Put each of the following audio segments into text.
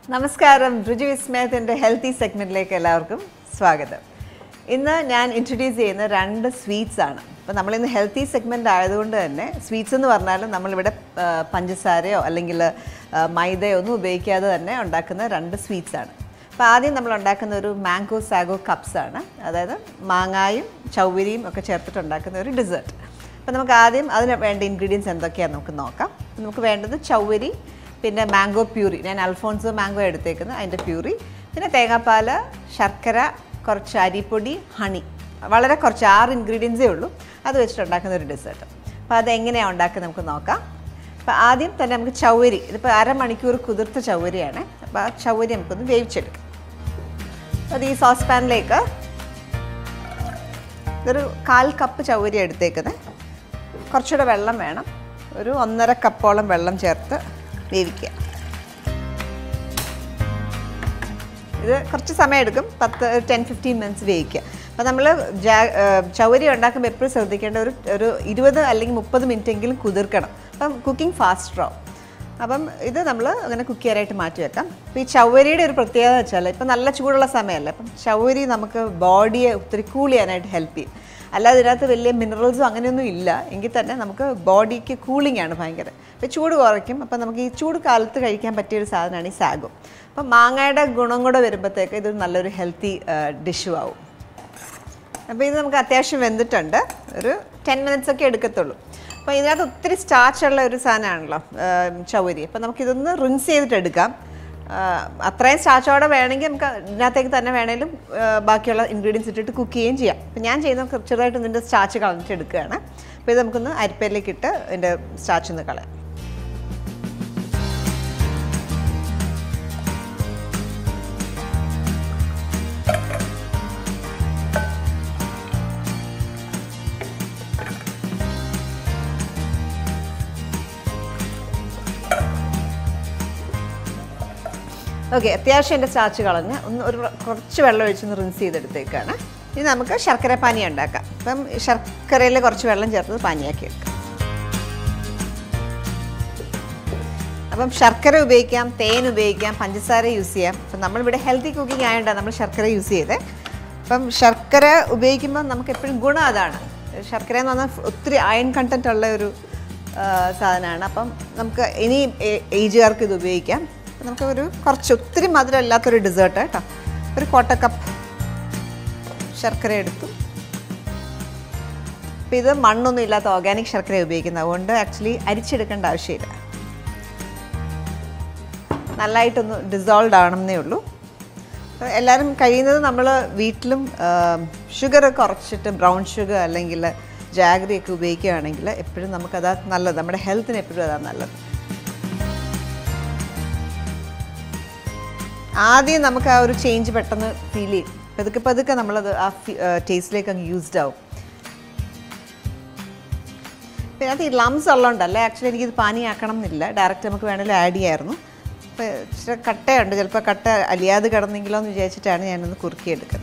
നമസ്കാരം രുചി വിസ്മയത്തിൻ്റെ ഹെൽത്തി സെഗ്മെൻറ്റിലേക്ക് എല്ലാവർക്കും സ്വാഗതം ഇന്ന് ഞാൻ ഇൻട്രൊഡ്യൂസ് ചെയ്യുന്ന രണ്ട് സ്വീറ്റ്സ് ആണ് അപ്പോൾ നമ്മളിന്ന് ഹെൽത്തി സെഗ്മെൻ്റ് ആയതുകൊണ്ട് തന്നെ സ്വീറ്റ്സ് എന്ന് പറഞ്ഞാൽ നമ്മളിവിടെ ആ, പഞ്ചസാരയോ അല്ലെങ്കിൽ ആ, മൈദയോ ഒന്നും ഉപയോഗിക്കാതെ തന്നെ ഉണ്ടാക്കുന്ന രണ്ട് സ്വീറ്റ്സ് ആണ് അപ്പോൾ ആദ്യം നമ്മൾ ഉണ്ടാക്കുന്ന ഒരു മാംഗോ സാഗോ കപ്സ് ആണ് അതായത് മാങ്ങായും ചൗവരിയും ഒക്കെ ചേർത്തിട്ട് ഉണ്ടാക്കുന്ന ഒരു ഡെസേർട്ട് അപ്പോൾ നമുക്ക് ആദ്യം അതിന് വേണ്ട ഇൻഗ്രീഡിയൻസ് എന്തൊക്കെയാണെന്ന് നമുക്ക് നോക്കാം നമുക്ക് വേണ്ടത് ചൗവരി പിന്നെ മാംഗോ പ്യൂറി ഞാൻ അൽഫോൺസോ മാംഗോ എടുത്തേക്കുന്നത് അതിൻ്റെ പ്യൂറി പിന്നെ തേങ്ങാപ്പാൽ ശർക്കര കുറച്ച് അരിപ്പൊടി ഹണി വളരെ കുറച്ച് ആറ് ഇൻഗ്രീഡിയൻസേ ഉള്ളൂ അത് വെച്ചിട്ട് ഉണ്ടാക്കുന്ന ഒരു ഡെസേർട്ട് അപ്പോൾ അതെങ്ങനെയാണ് ഉണ്ടാക്കുന്നത് നമുക്ക് നോക്കാം അപ്പോൾ ആദ്യം തന്നെ നമുക്ക് ചൗവരി ഇതിപ്പോൾ അരമണിക്കൂർ കുതിർത്ത ചൗവരിയാണ് അപ്പോൾ ആ ചൗവരി നമുക്കൊന്ന് വേവിച്ചെടുക്കാം അത് ഈ സോസ് പാനിലേക്ക് ഇതൊരു കാൽ കപ്പ് ചൗവരി എടുത്തേക്കുന്നത് കുറച്ചുകൂടെ വെള്ളം വേണം ഒരു ഒന്നര കപ്പോളം വെള്ളം ചേർത്ത് വേവിക്കുക ഇത് കുറച്ച് സമയം എടുക്കും പത്ത് ടെൻ ഫിഫ്റ്റീൻ മിനിറ്റ്സ് വേവിക്കുക അപ്പോൾ നമ്മൾ ജാ ചൗരി ഉണ്ടാക്കുമ്പോൾ എപ്പോഴും ശ്രദ്ധിക്കേണ്ട ഒരു ഒരു ഇരുപത് അല്ലെങ്കിൽ മുപ്പത് മിനിറ്റ് എങ്കിലും കുതിർക്കണം അപ്പം കുക്കിംഗ് ഫാസ്റ്റർ ആവും അപ്പം ഇത് നമ്മൾ അങ്ങനെ കുക്ക് ചെയ്യാനായിട്ട് മാറ്റി വെക്കാം അപ്പോൾ ഈ ചൗവരിയുടെ ഒരു പ്രത്യേകത വെച്ചാൽ ഇപ്പം നല്ല ചൂടുള്ള സമയമല്ലേ അപ്പം ചൗവരി നമുക്ക് ബോഡിയെ ഒത്തിരി കൂൾ ചെയ്യാനായിട്ട് ഹെൽപ്പ് ചെയ്യും അല്ലാതെ ഇതിനകത്ത് വലിയ മിനറൽസും അങ്ങനെയൊന്നും ഇല്ല എങ്കിൽ തന്നെ നമുക്ക് ബോഡിക്ക് കൂളിംഗ് ആണ് ഭയങ്കര അപ്പോൾ ചൂട് കുറയ്ക്കും അപ്പം നമുക്ക് ഈ ചൂട് കാലത്ത് കഴിക്കാൻ പറ്റിയൊരു സാധനമാണ് ഈ സാഗോ അപ്പം മാങ്ങയുടെ ഗുണം കൂടെ വരുമ്പോഴത്തേക്ക് ഇത് നല്ലൊരു ഹെൽത്തി ഡിഷും ആവും അപ്പോൾ ഇത് നമുക്ക് അത്യാവശ്യം വെന്തിട്ടുണ്ട് ഒരു ടെൻ മിനിറ്റ്സ് ഒക്കെ എടുക്കത്തുള്ളൂ അപ്പോൾ ഇതിനകത്ത് ഒത്തിരി സ്റ്റാർച്ച് ഉള്ള ഒരു സാധനമാണല്ലോ ചൗരി അപ്പോൾ നമുക്കിതൊന്ന് റിൻസ് ചെയ്തിട്ട് എടുക്കാം ആ, അത്രയും സ്റ്റാർച്ചോടെ വേണമെങ്കിൽ നമുക്ക് ഇതിനകത്തേക്ക് തന്നെ വേണേലും ആ, ബാക്കിയുള്ള ഇൻഗ്രീഡിയൻസ് ഇട്ടിട്ട് കുക്ക് ചെയ്യുകയും ചെയ്യാം അപ്പോൾ ഞാൻ ചെയ്യുന്ന ചെറുതായിട്ട് ഇതിൻ്റെ സ്റ്റാർച്ച് കളഞ്ഞിട്ട് എടുക്കുകയാണ് അപ്പോൾ ഇത് നമുക്കൊന്ന് അരിപ്പയിലേക്ക് ഇട്ട് ഇതിൻ്റെ സ്റ്റാർച്ച് ഒന്ന് കളയാം ഓക്കെ അത്യാവശ്യം എൻ്റെ സ്റ്റാർച്ച് കളഞ്ഞ് ഒന്ന് ഒരു കുറച്ച് വെള്ളം ഒഴിച്ചൊന്ന് റിൻസ് ചെയ്തെടുത്തേക്കാണ് ഇനി നമുക്ക് ശർക്കര പാനി ഉണ്ടാക്കാം അപ്പം ഈ ശർക്കരയിൽ കുറച്ച് വെള്ളം ചേർത്തത് പാനിയാക്കി എടുക്കാം അപ്പം ശർക്കര ഉപയോഗിക്കാം തേൻ ഉപയോഗിക്കാം പഞ്ചസാര യൂസ് ചെയ്യാം അപ്പം നമ്മളിവിടെ ഹെൽത്തി കുക്കിംഗ് ആയതുകൊണ്ടാണ് നമ്മൾ ശർക്കര യൂസ് ചെയ്തത് അപ്പം ശർക്കര ഉപയോഗിക്കുമ്പോൾ നമുക്ക് എപ്പോഴും ഗുണം അതാണ് ശർക്കര എന്ന് പറഞ്ഞാൽ ഒത്തിരി അയൺ കണ്ടൻറ്റ് ഉള്ള ഒരു ആ, സാധനമാണ് അപ്പം നമുക്ക് ഇനി ഏജുകാർക്ക് ഇത് ഉപയോഗിക്കാം അപ്പം നമുക്ക് ഒരു കുറച്ച് ഒത്തിരി മധുരം ഇല്ലാത്തൊരു ഡെസേർട്ട് കേട്ടോ ഒരു ക്വാർട്ടർ കപ്പ് ശർക്കര എടുത്തു അപ്പം ഇത് മണ്ണൊന്നും ഇല്ലാത്ത ഓർഗാനിക് ശർക്കര ഉപയോഗിക്കുന്നത് അതുകൊണ്ട് ആക്ച്വലി അരിച്ചെടുക്കേണ്ട ആവശ്യമില്ല നല്ലതായിട്ടൊന്ന് ഡിസോൾവ് ആവണമെന്നേ ഉള്ളൂ അപ്പോൾ എല്ലാവരും കഴിയുന്നത് നമ്മൾ വീട്ടിലും ഷുഗർ കുറച്ചിട്ട് ബ്രൗൺ ഷുഗർ അല്ലെങ്കിൽ ജാഗറി ഒക്കെ ഉപയോഗിക്കുകയാണെങ്കിൽ എപ്പോഴും നമുക്കതാ നല്ലത് നമ്മുടെ ഹെൽത്തിന് എപ്പോഴും അതാ നല്ലത് ആദ്യം നമുക്ക് ആ ഒരു ചേഞ്ച് പെട്ടെന്ന് ഫീൽ ചെയ്യും പതുക്കെ പതുക്കെ നമ്മളത് ആ ടേസ്റ്റിലേക്ക് അങ്ങ് യൂസ്ഡ് ആവും പിന്നെ അത് ഈ ലംസ് ഉള്ളതുകൊണ്ടല്ലേ ആക്ച്വലി എനിക്കിത് പാനിയാക്കണം എന്നില്ല ഡയറക്റ്റ് നമുക്ക് വേണമെങ്കിൽ ആഡ് ചെയ്യായിരുന്നു അപ്പോൾ ഇച്ചിരി കട്ടയുണ്ട് ചിലപ്പോൾ കട്ട അലിയാതെ കിടന്നെങ്കിലോ എന്ന് വിചാരിച്ചിട്ടാണ് ഞാനൊന്ന് കുറുക്കിയെടുക്കുന്നത്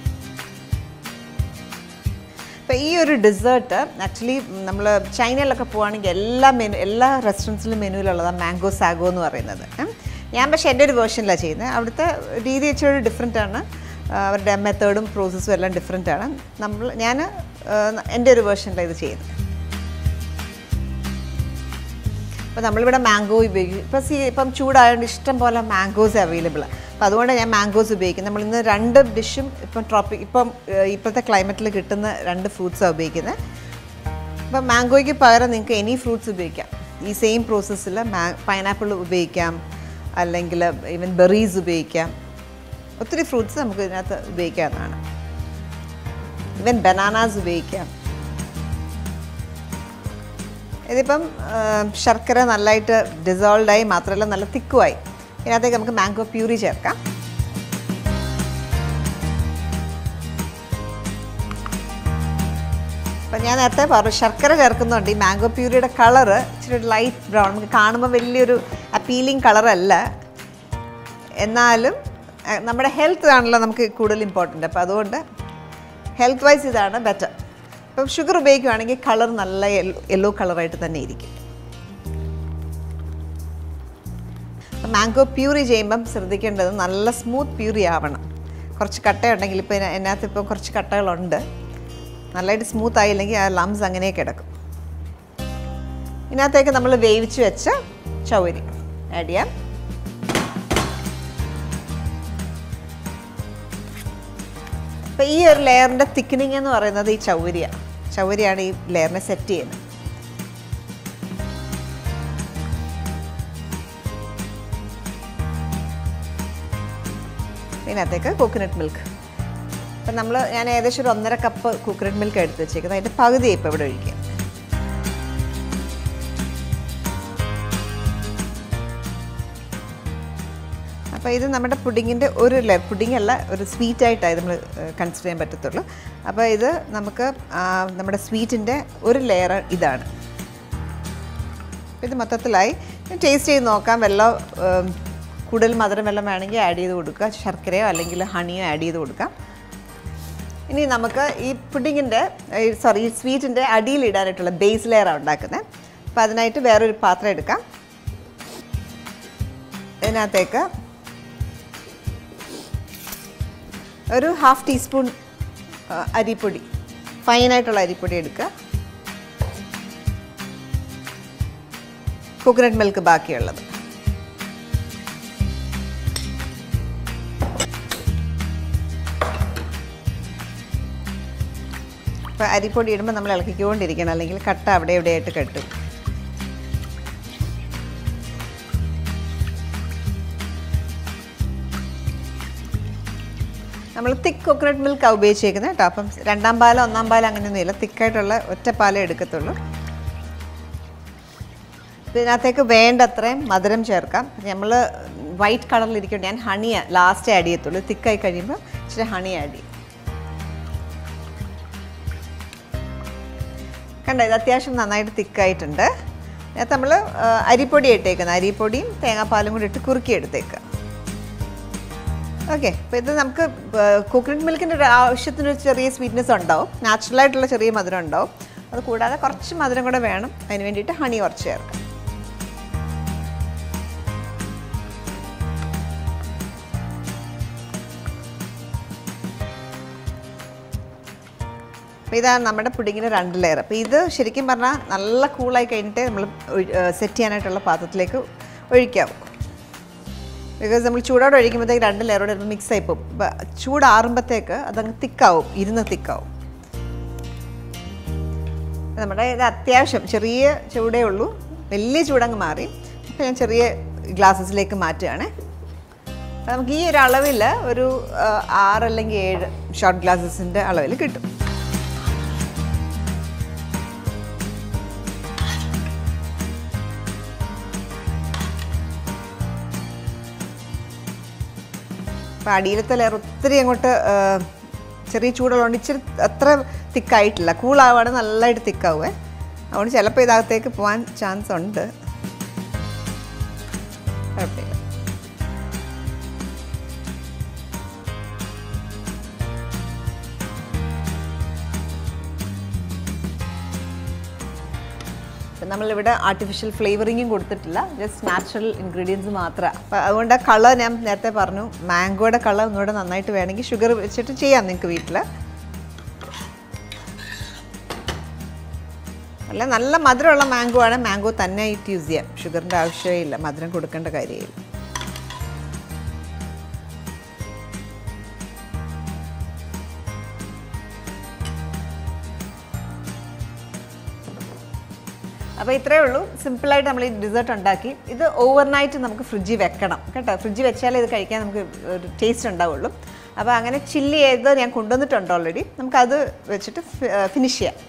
അപ്പോൾ ഈ ഒരു ഡെസേർട്ട് ആക്ച്വലി നമ്മൾ ചൈനയിലൊക്കെ പോവുകയാണെങ്കിൽ എല്ലാ മെനു എല്ലാ റെസ്റ്റോറൻറ്റ്സിലും മെനുവിലുള്ളതാണ് മാംഗോ സാഗോ എന്ന് പറയുന്നത് ഉം. ഞാൻ പക്ഷേ എൻ്റെ ഒരു വേർഷനിലാണ് ചെയ്യുന്നത് അവിടുത്തെ രീതി വെച്ചൊരു ഡിഫറെൻ്റ് ആണ് ആ, അവരുടെ മെത്തേഡും പ്രോസസ്സും എല്ലാം ഡിഫറെൻ്റ് ആണ് നമ്മൾ ഞാൻ എൻ്റെ ഒരു വേർഷനിലാണ് ഇത് ചെയ്യുന്നത് അപ്പോൾ നമ്മളിവിടെ മാംഗോ ഉപയോഗിക്കും ഇപ്പോൾ സീ ഇപ്പം ചൂടായതുകൊണ്ട് ഇഷ്ടം പോലെ മാംഗോസ് അവൈലബിൾ അപ്പോൾ അതുകൊണ്ട് ഞാൻ മാംഗോസ് ഉപയോഗിക്കും നമ്മൾ ഇന്ന് രണ്ട് ഡിഷും ഇപ്പം ട്രോപ്പിക് ഇപ്പം ഏഹ്, ഇപ്പോഴത്തെ ക്ലൈമറ്റിൽ കിട്ടുന്ന രണ്ട് ഫ്രൂട്ട്സാണ് ഉപയോഗിക്കുന്നത് അപ്പം മാംഗോയ്ക്ക് പകരം നിങ്ങൾക്ക് എനി ഫ്രൂട്ട്സ് ഉപയോഗിക്കാം ഈ സെയിം പ്രോസസ്സിൽ മാ പൈനാപ്പിൾ ഉപയോഗിക്കാം അല്ലെങ്കിൽ ഈവൻ ബെറീസ് ഉപയോഗിക്കാം ഒത്തിരി ഫ്രൂട്ട്സ് നമുക്ക് ഇതിനകത്ത് ഉപയോഗിക്കാവുന്നതാണ് ഈവൻ ബനാനാസ് ഉപയോഗിക്കാം ഇതിപ്പം ആ, ശർക്കര നല്ലതായിട്ട് ഡിസോൾവ് ആയി മാത്രമല്ല നല്ല തിക്കുമായി ഇതിനകത്തേക്ക് നമുക്ക് മാംഗോ പ്യൂരി ചേർക്കാം അപ്പം ഞാൻ നേരത്തെ പറഞ്ഞു ശർക്കര ചേർക്കുന്നുണ്ട് ഈ മാംഗോ പ്യൂരിയുടെ കളറ് ഇച്ചിരി ലൈറ്റ് ബ്രൗൺ നമുക്ക് കാണുമ്പോൾ വലിയൊരു അപ്പീലിംഗ് കളറല്ല എന്നാലും ആ, നമ്മുടെ ഹെൽത്ത് ആണല്ലോ നമുക്ക് കൂടുതൽ ഇമ്പോർട്ടൻ്റ് അപ്പോൾ അതുകൊണ്ട് ഹെൽത്ത് വൈസ് ഇതാണ് ബെറ്റർ ഇപ്പം ഷുഗർ ഉപയോഗിക്കുകയാണെങ്കിൽ കളർ നല്ല യെല്ലോ കളറായിട്ട് തന്നെ ഇരിക്കും മാംഗോ പ്യൂറി ചെയ്യുമ്പം ശ്രദ്ധിക്കേണ്ടത് നല്ല സ്മൂത്ത് പ്യൂറി ആവണം കുറച്ച് കട്ടയുണ്ടെങ്കിൽ ഇപ്പോൾ അതിനകത്ത് ഇപ്പോൾ കുറച്ച് കട്ടകളുണ്ട് നല്ലതായിട്ട് സ്മൂത്ത് ആയില്ലെങ്കിൽ ആ ലംസ് അങ്ങനെ കിടക്കും ഇതിനകത്തേക്ക് നമ്മൾ വേവിച്ച് വെച്ച ചൗരി ആഡ് ചെയ്യാം അപ്പോൾ ഈ ഒരു ലെയറിൻ്റെ തിക്കനിങ് എന്ന് പറയുന്നത് ഈ ചൗരിയാണ് ചൗരിയാണ് ഈ ലെയറിനെ സെറ്റ് ചെയ്യുന്നത് ഇതിനകത്തേക്ക് കോക്കനട്ട് മിൽക്ക് അപ്പം നമ്മൾ ഞാൻ ഏകദേശം ഒരു ഒന്നര കപ്പ് കോക്കനട്ട് മിൽക്ക് എടുത്ത് വെച്ചേക്കുന്നത് അതിൻ്റെ പകുതി ഇപ്പോൾ ഇവിടെ ഒഴിക്കുക അപ്പോൾ ഇത് നമ്മുടെ പുഡിങ്ങിൻ്റെ ഒരു ലെ പുഡിംഗ് അല്ല ഒരു സ്വീറ്റ് ആയിട്ടാണ് നമ്മൾ കൺസിഡർ ചെയ്യാൻ പറ്റത്തുള്ളൂ അപ്പോൾ ഇത് നമുക്ക് ആ, നമ്മുടെ സ്വീറ്റിൻ്റെ ഒരു ലെയർ ഇതാണ് ഇത് മൊത്തത്തിലായി ടേസ്റ്റ് ചെയ്ത് നോക്കാം വെള്ളം ഉം, കൂടുതൽ മധുരം വെള്ളം വേണമെങ്കിൽ ആഡ് ചെയ്ത് കൊടുക്കുക ശർക്കരയോ അല്ലെങ്കിൽ ഹണിയോ ആഡ് ചെയ്ത് കൊടുക്കാം ഇനി നമുക്ക് ഈ പുഡിങ്ങിൻ്റെ സോറി ഈ സ്വീറ്റിൻ്റെ അടിയിൽ ഇടാനായിട്ടുള്ള ബേസ് ലെയറാണ് ഉണ്ടാക്കുന്നത് അപ്പോൾ അതിനായിട്ട് വേറൊരു പാത്രം എടുക്കാം ഇതിനകത്തേക്ക് ഒരു ഹാഫ് ടീസ്പൂൺ ആ, അരിപ്പൊടി ഫൈനായിട്ടുള്ള അരിപ്പൊടി എടുക്കുക കോക്കനട്ട് മിൽക്ക് ബാക്കിയുള്ളത് അപ്പോൾ അരിപ്പൊടി ഇടുമ്പോൾ നമ്മൾ ഇളക്കിക്കൊണ്ടിരിക്കണം അല്ലെങ്കിൽ കട്ട അവിടെ എവിടെയായിട്ട് കെട്ടും നമ്മൾ തിക്ക് കോക്കനട്ട് മിൽക്കാണ് ഉപയോഗിച്ചേക്കുന്നത് കേട്ടോ അപ്പം രണ്ടാം പാലോ ഒന്നാം പാലോ അങ്ങനെയൊന്നുമില്ല തിക്കായിട്ടുള്ള ഒറ്റ പാലേ എടുക്കത്തുള്ളൂ ഇതിനകത്തേക്ക് വേണ്ടത്രയും മധുരം ചേർക്കാം നമ്മൾ വൈറ്റ് കളറിലിരിക്കും ഞാൻ ഹണി ലാസ്റ്റ് ആഡ് ചെയ്യത്തുള്ളൂ തിക്കായി കഴിയുമ്പോൾ ഇച്ചിരി ഹണി ആഡ് ചെയ്യും കണ്ടോ ഇത് അത്യാവശ്യം നന്നായിട്ട് തിക്കായിട്ടുണ്ട് അതിനകത്ത് നമ്മൾ അരിപ്പൊടി ഇട്ടേക്കുന്നത് അരിപ്പൊടിയും തേങ്ങാപ്പാലും കൂടി ഇട്ട് കുറുക്കി എടുത്തേക്കുക ഓക്കെ അപ്പോൾ ഇത് നമുക്ക് കോക്കനട്ട് മിൽക്കിൻ്റെ ഒരു ആവശ്യത്തിന് ഒരു ചെറിയ സ്വീറ്റ്നെസ് ഉണ്ടാവും നാച്ചുറലായിട്ടുള്ള ചെറിയ മധുരം ഉണ്ടാവും അത് കൂടാതെ കുറച്ച് മധുരം കൂടെ വേണം അതിന് വേണ്ടിയിട്ട് ഹണി കുറച്ച് ചേർക്കാം അപ്പോൾ ഇതാണ് നമ്മുടെ പുഡിങ്ങിൻ്റെ രണ്ട് ലെയർ അപ്പോൾ ഇത് ശരിക്കും പറഞ്ഞാൽ നല്ല കൂളായി കഴിഞ്ഞിട്ട് നമ്മൾ സെറ്റ് ചെയ്യാനായിട്ടുള്ള പാത്രത്തിലേക്ക് ഒഴിക്കാവും ബിക്കോസ് നമ്മൾ ചൂടോടെ ഒഴിക്കുമ്പോഴത്തേക്ക് രണ്ട് ലെയറോടെ മിക്സ് ആയി പോകും അപ്പോൾ ചൂടാറുമ്പോഴത്തേക്ക് അതങ്ങ് തിക്കാവും ഇരുന്ന് തിക്കാവും നമ്മുടെ ഇത് അത്യാവശ്യം ചെറിയ ചൂടേ ഉള്ളൂ വലിയ ചൂടങ്ങ് മാറി അപ്പോൾ ഞാൻ ചെറിയ ഗ്ലാസ്സസിലേക്ക് മാറ്റുകയാണ് അപ്പോൾ നമുക്ക് ഈ ഒരു അളവിൽ ഒരു ആ, ആറ് അല്ലെങ്കിൽ ഏഴ് ഷോർട്ട് ഗ്ലാസ്സസിൻ്റെ അളവിൽ കിട്ടും അപ്പോൾ അടിയിലത്തെ ലെയർ ഒത്തിരി അങ്ങോട്ട് ആ, ചെറിയ ചൂടുള്ളതുകൊണ്ട് ഇച്ചിരി അത്ര തിക്കായിട്ടില്ല കൂളാവുകയാണെങ്കിൽ നല്ലതായിട്ട് തിക്കാവുമേ അതുകൊണ്ട് ചിലപ്പോൾ ഇതിനകത്തേക്ക് പോകാൻ ചാൻസ് ഉണ്ട് കുഴപ്പമില്ല ഇപ്പം നമ്മളിവിടെ ആർട്ടിഫിഷ്യൽ ഫ്ലേവറിങ്ങും കൊടുത്തിട്ടില്ല ജസ്റ്റ് നാച്ചുറൽ ഇൻഗ്രീഡിയൻസ് മാത്രമാണ് അപ്പോൾ അതുകൊണ്ട് ആ കളർ ഞാൻ നേരത്തെ പറഞ്ഞു മാംഗോയുടെ കളർ ഒന്നുകൂടെ നന്നായിട്ട് വേണമെങ്കിൽ ഷുഗർ വെച്ചിട്ട് ചെയ്യാം നിങ്ങൾക്ക് വീട്ടിൽ അല്ല നല്ല മധുരമുള്ള മാംഗോ ആണ് മാംഗോ തന്നെ ആയിട്ട് യൂസ് ചെയ്യാം ഷുഗറിൻ്റെ ആവശ്യമേ ഇല്ല മധുരം കൊടുക്കേണ്ട കാര്യമില്ല അപ്പോൾ ഇത്രയേ ഉള്ളൂ സിമ്പിളായിട്ട് നമ്മൾ ഈ ഡിസേർട്ട് ഉണ്ടാക്കി ഇത് ഓവർനൈറ്റ് നമുക്ക് ഫ്രിഡ്ജിൽ വെക്കണം കേട്ടോ ഫ്രിഡ്ജിൽ വെച്ചാലേ ഇത് കഴിക്കാൻ നമുക്ക് ഒരു ടേസ്റ്റ് ഉണ്ടാവുള്ളൂ അപ്പോൾ അങ്ങനെ ചില്ലി ചെയ്ത് ഞാൻ കൊണ്ടുവന്നിട്ടുണ്ട് ഓൾറെഡി നമുക്കത് വെച്ചിട്ട് ഫിനിഷ് ചെയ്യാം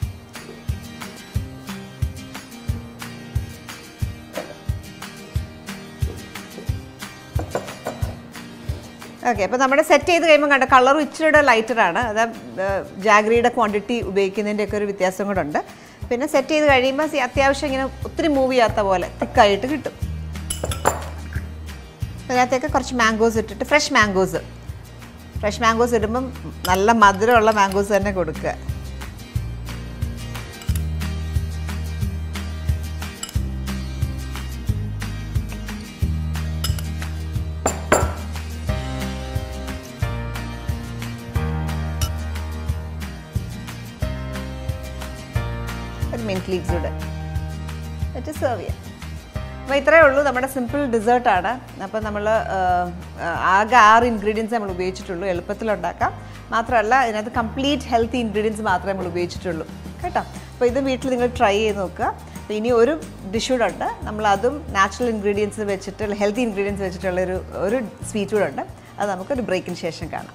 ഓക്കെ അപ്പോൾ നമ്മുടെ സെറ്റ് ചെയ്ത് കഴിയുമ്പോൾ കണ്ട കളറും ഇച്ചിരിയുടെ ലൈറ്ററാണ് അത് ജാഗ്രിയുടെ ക്വാണ്ടിറ്റി ഉപയോഗിക്കുന്നതിൻ്റെയൊക്കെ ഒരു വ്യത്യാസം കൂടെ ഉണ്ട് പിന്നെ സെറ്റ് ചെയ്ത് കഴിയുമ്പോൾ സി- അത്യാവശ്യം ഇങ്ങനെ ഒത്തിരി മൂവ് ചെയ്യാത്ത പോലെ തിക്കായിട്ട് കിട്ടും അതിനകത്തേക്ക് കുറച്ച് മാംഗോസ് ഇട്ടിട്ട് ഫ്രഷ് മാംഗോസ് ഫ്രഷ് മാംഗോസ് ഇടുമ്പം നല്ല മധുരമുള്ള മാംഗോസ് തന്നെ കൊടുക്കുക കുറച്ച് മിൻറ്റ് ലീവ്സ് കൂടെ എന്നിട്ട് സെർവ് ചെയ്യാം അപ്പോൾ ഇത്രയേ ഉള്ളൂ നമ്മുടെ സിമ്പിൾ ഡിസേർട്ടാണ് അപ്പോൾ നമ്മൾ ആകെ ആറ് ഇൻഗ്രീഡിയൻസ് നമ്മൾ ഉപയോഗിച്ചിട്ടുള്ളൂ എളുപ്പത്തിൽ ഉണ്ടാക്കാം മാത്രമല്ല ഇതിനകത്ത് കംപ്ലീറ്റ് ഹെൽത്തി ഇൻഗ്രീഡിയൻസ് മാത്രമേ നമ്മൾ ഉപയോഗിച്ചിട്ടുള്ളൂ കേട്ടോ അപ്പോൾ ഇത് വീട്ടിൽ നിങ്ങൾ ട്രൈ ചെയ്ത് നോക്കുക അപ്പോൾ ഇനി ഒരു ഡിഷ് കൂടെ ഉണ്ട് നമ്മൾ അതും നാച്ചുറൽ ഇൻഗ്രീഡിയൻസ് വെച്ചിട്ട് ഹെൽത്തി ഇൻഗ്രീഡിയൻസ് വെച്ചിട്ടുള്ള ഒരു ഒരു സ്വീറ്റ് കൂടെ ഉണ്ട് അത് നമുക്കൊരു ബ്രേക്കിന് ശേഷം കാണാം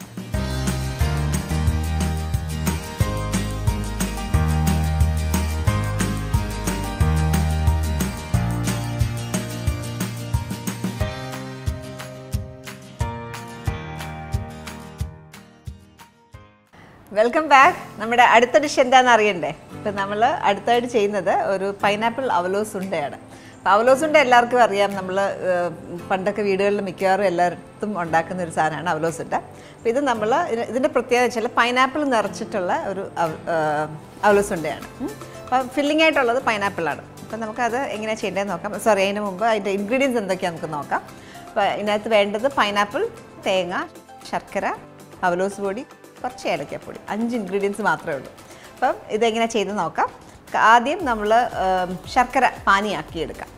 വെൽക്കം ബാക്ക് നമ്മുടെ അടുത്ത ഡിഷ് എന്താണെന്ന് അറിയണ്ടേ ഇപ്പം നമ്മൾ അടുത്തായിട്ട് ചെയ്യുന്നത് ഒരു പൈനാപ്പിൾ അവലോസ് ഉണ്ടയാണ് അപ്പോൾ അവലോസ് ഉണ്ട എല്ലാവർക്കും അറിയാം നമ്മൾ പണ്ടൊക്കെ വീടുകളിൽ മിക്കവാറും എല്ലായിടത്തും ഉണ്ടാക്കുന്ന ഒരു സാധനമാണ് അവലോസ് ഉണ്ട അപ്പോൾ ഇത് നമ്മൾ ഇതിൻ്റെ പ്രത്യേകത വെച്ചാൽ പൈനാപ്പിൾ നിറച്ചിട്ടുള്ള ഒരു അവ- ആ, അവലോസ് ഉണ്ടയാണ് ഉം. അപ്പം ഫില്ലിംഗ് ആയിട്ടുള്ളത് പൈനാപ്പിളാണ് അപ്പം നമുക്കത് എങ്ങനെയാണ് ചെയ്യേണ്ടതെന്ന് നോക്കാം സോറി അതിന് മുമ്പ് അതിൻ്റെ ഇൻഗ്രീഡിയൻസ് എന്തൊക്കെയാണെന്ന് നമുക്ക് നോക്കാം അപ്പോൾ ഇതിനകത്ത് വേണ്ടത് പൈനാപ്പിൾ തേങ്ങ ശർക്കര അവലോസ് പൊടി കുറച്ച് ഏലക്കപ്പൊടി അഞ്ച് ഇൻഗ്രീഡിയൻസ് മാത്രമേ ഉള്ളൂ അപ്പം ഇതെങ്ങനെ ചെയ്ത് നോക്കാം ആദ്യം നമ്മൾ ശർക്കര പാനിയാക്കി എടുക്കാം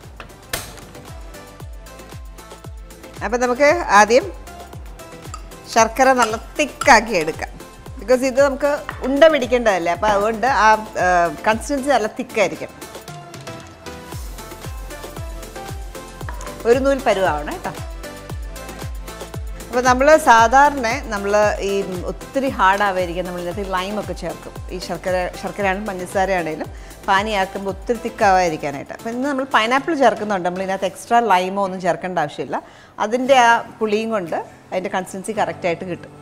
അപ്പം നമുക്ക് ആദ്യം ശർക്കര നല്ല തിക്കാക്കി എടുക്കാം ബിക്കോസ് ഇത് നമുക്ക് ഉണ്ട പിടിക്കേണ്ടതല്ലേ അപ്പോൾ അതുകൊണ്ട് ആ കൺസിസ്റ്റൻസി നല്ല തിക്കായിരിക്കും ഒരു നൂൽ പരുവാവണം കേട്ടോ അപ്പോൾ നമ്മൾ സാധാരണ നമ്മൾ ഈ ഒത്തിരി ഹാർഡാവായിരിക്കും നമ്മൾ ഇതിനകത്ത് ലൈമൊക്കെ ചേർക്കും ഈ ശർക്കര ശർക്കരയാണെങ്കിലും പഞ്ചസാരയാണെങ്കിലും പാനിയാക്കുമ്പോൾ ഒത്തിരി തിക്കാവാതിരിക്കാനായിട്ട് അപ്പോൾ ഇന്ന് നമ്മൾ പൈനാപ്പിൾ ചേർക്കുന്നുണ്ട് നമ്മൾ ഇതിനകത്ത് എക്സ്ട്രാ ലൈമോ ഒന്നും ചേർക്കേണ്ട ആവശ്യമില്ല അതിൻ്റെ ആ പുളിയും കൊണ്ട് അതിൻ്റെ കൺസിസ്റ്റൻസി കറക്റ്റായിട്ട് കിട്ടും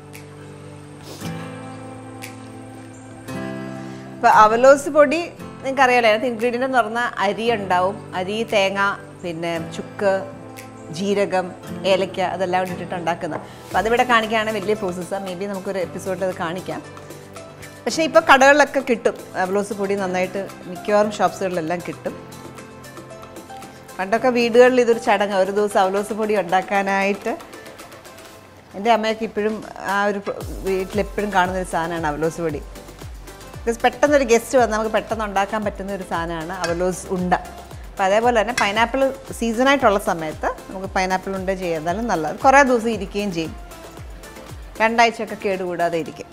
ഇപ്പോൾ അവലോസ് പൊടി നിങ്ങൾക്ക് അറിയാലോ അതിനകത്ത് ഇൻഗ്രീഡിയൻ്റ് എന്ന് പറഞ്ഞാൽ അരി ഉണ്ടാവും അരി തേങ്ങ പിന്നെ ചുക്ക് ജീരകം ഏലക്ക അതെല്ലാം കൂടി ഇട്ടിട്ട് ഉണ്ടാക്കുന്നത് അപ്പോൾ അതിവിടെ കാണിക്കുകയാണെങ്കിൽ വലിയ പ്രോസസ്സാണ് മേ ബി നമുക്കൊരു എപ്പിസോഡിൽ അത് കാണിക്കാം പക്ഷേ ഇപ്പോൾ കടകളിലൊക്കെ കിട്ടും അവലോസ് പൊടി നന്നായിട്ട് മിക്കവാറും ഷോപ്സുകളിലെല്ലാം കിട്ടും പണ്ടൊക്കെ വീടുകളിൽ ഇതൊരു ചടങ്ങ് ഒരു ദിവസം അവലോസ് പൊടി ഉണ്ടാക്കാനായിട്ട് എൻ്റെ അമ്മയൊക്കെ ഇപ്പോഴും ആ ഒരു പ്ര- വീട്ടിലെപ്പോഴും കാണുന്ന ഒരു സാധനമാണ് അവലോസ് പൊടി ബിക്കോസ് പെട്ടെന്നൊരു ഗസ്റ്റ് വന്ന് നമുക്ക് പെട്ടെന്ന് ഉണ്ടാക്കാൻ പറ്റുന്ന ഒരു സാധനമാണ് അവലോസ് ഉണ്ട അപ്പോൾ അതേപോലെ തന്നെ പൈനാപ്പിൾ സീസണായിട്ടുള്ള സമയത്ത് നമുക്ക് പൈനാപ്പിൾ ഉണ്ട ചെയ്താലും നല്ലത് കുറേ ദിവസം ഇരിക്കുകയും ചെയ്യും രണ്ടാഴ്ചയൊക്കെ കേടുകൂടാതെ ഇരിക്കും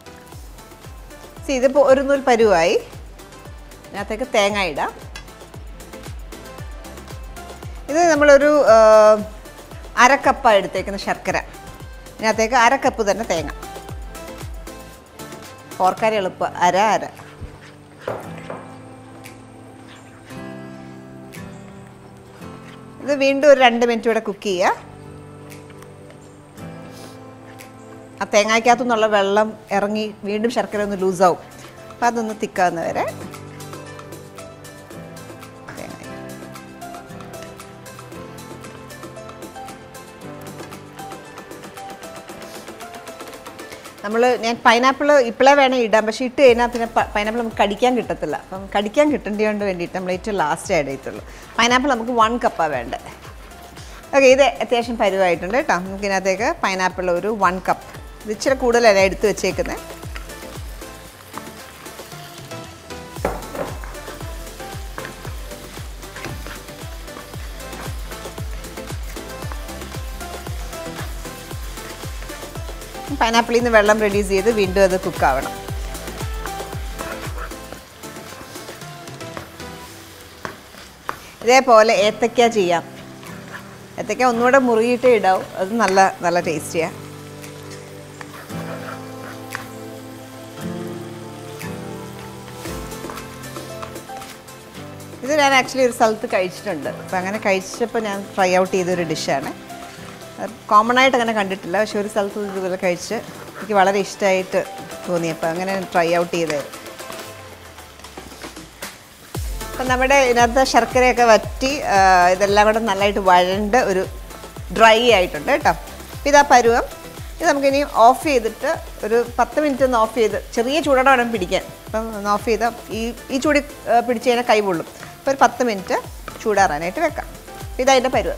സി ഇതിപ്പോൾ ഒരു നൂൽ പരുവായി ഇതിനകത്തേക്ക് തേങ്ങ ഇടാം ഇത് നമ്മളൊരു ആ, അരക്കപ്പ എടുത്തേക്കുന്ന ശർക്കര ഇതിനകത്തേക്ക് അരക്കപ്പ് തന്നെ തേങ്ങ ഓർക്കാരി എളുപ്പം അര അര ഇത് വീണ്ടും ഒരു രണ്ട് മിനിറ്റ് കൂടെ കുക്ക് ചെയ്യുക ആ തേങ്ങയ്ക്കകത്തു നിന്നുള്ള വെള്ളം ഇറങ്ങി വീണ്ടും ശർക്കര ഒന്ന് ലൂസാവും അപ്പം അതൊന്ന് തിക്കാവുന്ന വരെ തേങ്ങ നമ്മൾ ഞാൻ പൈനാപ്പിൾ ഇപ്പോഴേ വേണം ഇടാം പക്ഷേ ഇട്ട് കഴിഞ്ഞാൽ പിന്നെ പൈനാപ്പിൾ നമുക്ക് കടിക്കാൻ കിട്ടത്തില്ല അപ്പം കടിക്കാൻ കിട്ടേണ്ടതുകൊണ്ട് വേണ്ടിയിട്ട് നമ്മൾ ഏറ്റവും ലാസ്റ്റ് ആഡ് ചെയ്യത്തുള്ളൂ പൈനാപ്പിൾ നമുക്ക് വൺ കപ്പാണ് വേണ്ടത് ഓക്കെ ഇത് അത്യാവശ്യം പരുവായിട്ടുണ്ട് കേട്ടോ നമുക്ക് ഇതിനകത്തേക്ക് പൈനാപ്പിൾ ഒരു വൺ കപ്പ് ഇത് ഇച്ചിരി കൂടുതലല്ല എടുത്ത് വെച്ചേക്കുന്നത് പൈനാപ്പിളിൽ നിന്ന് വെള്ളം റെഡ്യൂസ് ചെയ്ത് വീണ്ടും അത് കുക്കാവണം ഇതേപോലെ ഏത്തക്ക ചെയ്യാം ഏത്തക്ക ഒന്നുകൂടെ മുറുകിയിട്ട് ഇടാവും അത് നല്ല നല്ല ടേസ്റ്റിയാണ് ഇത് ഞാൻ ആക്ച്വലി ഒരു സ്ഥലത്ത് കഴിച്ചിട്ടുണ്ട് അപ്പം അങ്ങനെ കഴിച്ചപ്പോൾ ഞാൻ ട്രൈ ഔട്ട് ചെയ്തൊരു ഡിഷാണ് കോമൺ ആയിട്ട് അങ്ങനെ കണ്ടിട്ടില്ല പക്ഷെ ഒരു സ്ഥലത്ത് ഇതുപോലെ കഴിച്ച് എനിക്ക് വളരെ ഇഷ്ടമായിട്ട് തോന്നിയപ്പോൾ അങ്ങനെ ട്രൈ ഔട്ട് ചെയ്തത് അപ്പം നമ്മുടെ ഇതിനകത്ത് ശർക്കരയൊക്കെ വറ്റി ആ, ഇതെല്ലാം കൂടെ നല്ലതായിട്ട് വഴണ്ട് ഒരു ഡ്രൈ ആയിട്ടുണ്ട് കേട്ടോ അപ്പം ഇതാ പരുവം ഇത് നമുക്കിനി ഓഫ് ചെയ്തിട്ട് ഒരു പത്ത് മിനിറ്റ് ഒന്ന് ഓഫ് ചെയ്ത് ചെറിയ ചൂടോടെ വേണം പിടിക്കാൻ അപ്പം ഒന്ന് ഓഫ് ചെയ്താൽ ഈ ഈ ചൂടി ആ, പിടിച്ച് കഴിഞ്ഞാൽ കൈ പൊള്ളും അപ്പോൾ ഒരു പത്ത് മിനിറ്റ് ചൂടാറാനായിട്ട് വെക്കാം അപ്പം ഇതതിൻ്റെ പരുവം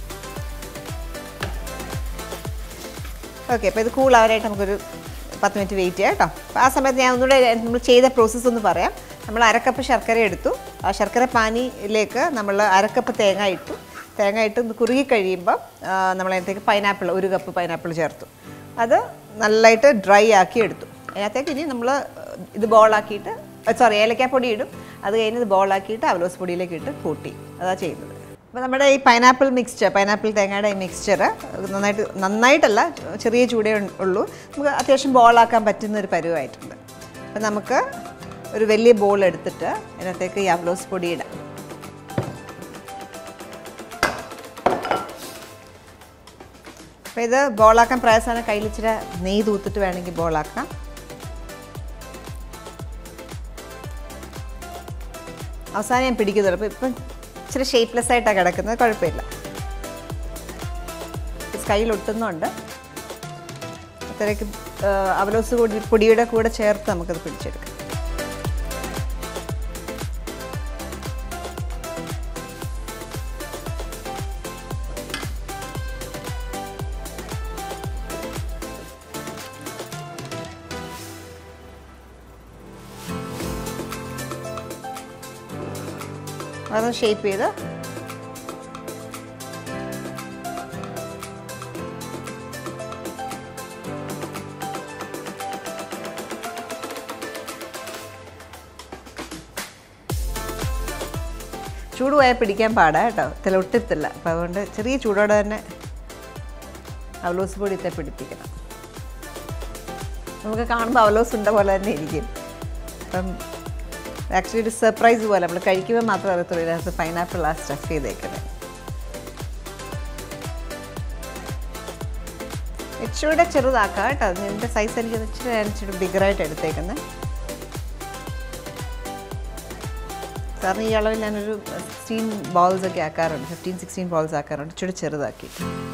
ഓക്കെ അപ്പോൾ ഇത് കൂളാവാനായിട്ട് നമുക്കൊരു പത്ത് മിനിറ്റ് വെയിറ്റ് ചെയ്യാം കേട്ടോ അപ്പോൾ ആ സമയത്ത് ഞാൻ ഒന്നുകൂടെ നമ്മൾ ചെയ്ത പ്രോസസ്സ് ഒന്ന് പറയാം നമ്മൾ അരക്കപ്പ് ശർക്കര എടുത്തു ആ ശർക്കര പാനിയിലേക്ക് നമ്മൾ അരക്കപ്പ് തേങ്ങ ഇട്ടു തേങ്ങ ഇട്ട് ഒന്ന് കുറുകി കഴിയുമ്പോൾ നമ്മൾ അതിനകത്തേക്ക് പൈനാപ്പിൾ ഒരു കപ്പ് പൈനാപ്പിൾ ചേർത്തു അത് നല്ലതായിട്ട് ഡ്രൈ ആക്കി എടുത്തു അതിനകത്തേക്ക് ഇനി നമ്മൾ ഇത് ബോളാക്കിയിട്ട് സോറി ഏലക്കാപ്പൊടി ഇടും അത് കഴിഞ്ഞ് ഇത് ബോളാക്കിയിട്ട് അവലോസ് പൊടിയിലേക്ക് ഇട്ട് കൂട്ടി അതാ ചെയ്യുന്നത് അപ്പോൾ നമ്മുടെ ഈ പൈനാപ്പിൾ മിക്സ്ചർ പൈനാപ്പിൾ തേങ്ങയുടെ ഈ മിക്സ്ചർ നന്നായിട്ട് നന്നായിട്ടല്ല ചെറിയ ചൂടേ ഉ- ഉള്ളൂ നമുക്ക് അത്യാവശ്യം ബോളാക്കാൻ പറ്റുന്ന ഒരു പരുവായിട്ടുണ്ട് അപ്പം നമുക്ക് ഒരു വലിയ ബോൾ എടുത്തിട്ട് അതിനകത്തേക്ക് ഈ അവലോസ് പൊടി ഇടാം അപ്പോൾ ഇത് ബോളാക്കാൻ പ്രയാസമാണ് കയ്യിൽ ഇച്ചിരി നെയ്യ് തൂത്തിട്ട് വേണമെങ്കിൽ ബോളാക്കാം അവസാനം ഞാൻ പിടിക്കുന്നുള്ളൂ അപ്പോൾ ഇപ്പം ഇച്ചിരി ഷേപ്പ്ലെസ് ആയിട്ടാണ് കിടക്കുന്നത് കുഴപ്പമില്ല കയ്യിൽ ഒട്ടുന്നുണ്ട് അത്രയ്ക്ക് അവലോസ് കൂടി പൊടിയുടെ കൂടെ ചേർത്ത് നമുക്കത് പിടിച്ചെടുക്കാം അതൊന്ന് ഷേപ്പ് ചെയ്ത് ചൂട് പോയാൽ പിടിക്കാൻ പാടാ കേട്ടോ ഇതിൽ ഒട്ടിത്തില്ല അപ്പോൾ അതുകൊണ്ട് ചെറിയ ചൂടോടെ തന്നെ അവലോസ് പൊടി ഇത്തെ പിടിപ്പിക്കണം നമുക്ക് കാണുമ്പോൾ അവലോസ് ഉണ്ട പോലെ തന്നെ ഇരിക്കും അപ്പം ആക്ച്വലി ഒരു സർപ്രൈസ് പോലെ നമ്മൾ കഴിക്കുമ്പോൾ മാത്രമേ അറിയത്തുള്ളൂ ഇതിനകത്ത് പൈനാപ്പിൾ ആ സ്റ്റഫ് ചെയ്തേക്കുന്നത് ഇച്ചിരൂടെ ചെറുതാക്കാം കേട്ടോ നിൻ്റെ സൈസ് എനിക്ക് ഇച്ചിരി ഞാൻ ഇച്ചിരി ബിഗറായിട്ട് എടുത്തേക്കുന്നത് സാറിന് ഈ അളവിൽ ഞാനൊരു സിക്സ്റ്റീൻ ബോൾസ് ഒക്കെ ആക്കാറുണ്ട് ഫിഫ്റ്റീൻ സിക്സ്റ്റീൻ ബോൾസ് ആക്കാറുണ്ട് ഇച്ചിരി ചെറുതാക്കി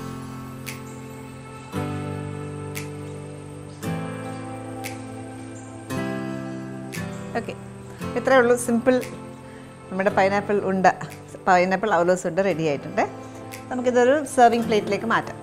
ഓക്കെ ഇത്രയേ ഉള്ളൂ സിമ്പിൾ നമ്മുടെ പൈനാപ്പിൾ ഉണ്ട പൈനാപ്പിൾ അവലോസ് ഉണ്ട് റെഡി ആയിട്ടുണ്ട് നമുക്കിതൊരു സെർവിങ് പ്ലേറ്റിലേക്ക് മാറ്റാം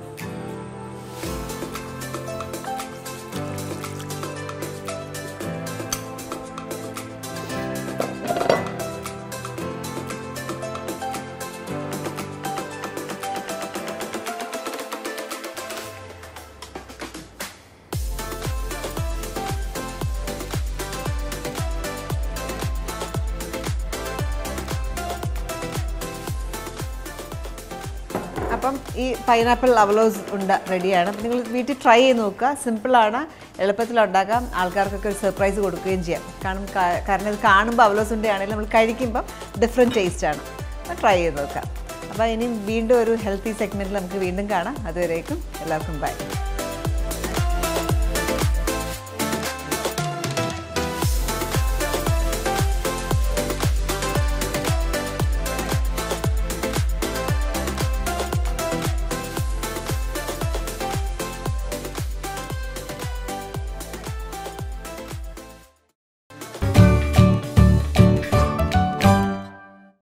അപ്പം ഈ പൈനാപ്പിൾ അവലോസ് ഉണ്ട് റെഡിയാണ് അപ്പം നിങ്ങൾ വീട്ടിൽ ട്രൈ ചെയ്ത് നോക്കുക സിമ്പിളാണ് എളുപ്പത്തിൽ ഉണ്ടാക്കാം ആൾക്കാർക്കൊക്കെ ഒരു സർപ്രൈസ് കൊടുക്കുകയും ചെയ്യാം കാരണം കാ- കാരണം ഇത് കാണുമ്പോൾ അവലോസ് ഉണ്ടയാണെങ്കിൽ നമ്മൾ കഴിക്കുമ്പോൾ ഡിഫറെൻറ്റ് ടേസ്റ്റാണ് അപ്പോൾ ട്രൈ ചെയ്ത് നോക്കാം അപ്പോൾ ഇനി വീണ്ടും ഒരു ഹെൽത്തി സെഗ്മെൻറ്റിൽ നമുക്ക് വീണ്ടും കാണാം അതുവരേക്കും എല്ലാവർക്കും ബൈ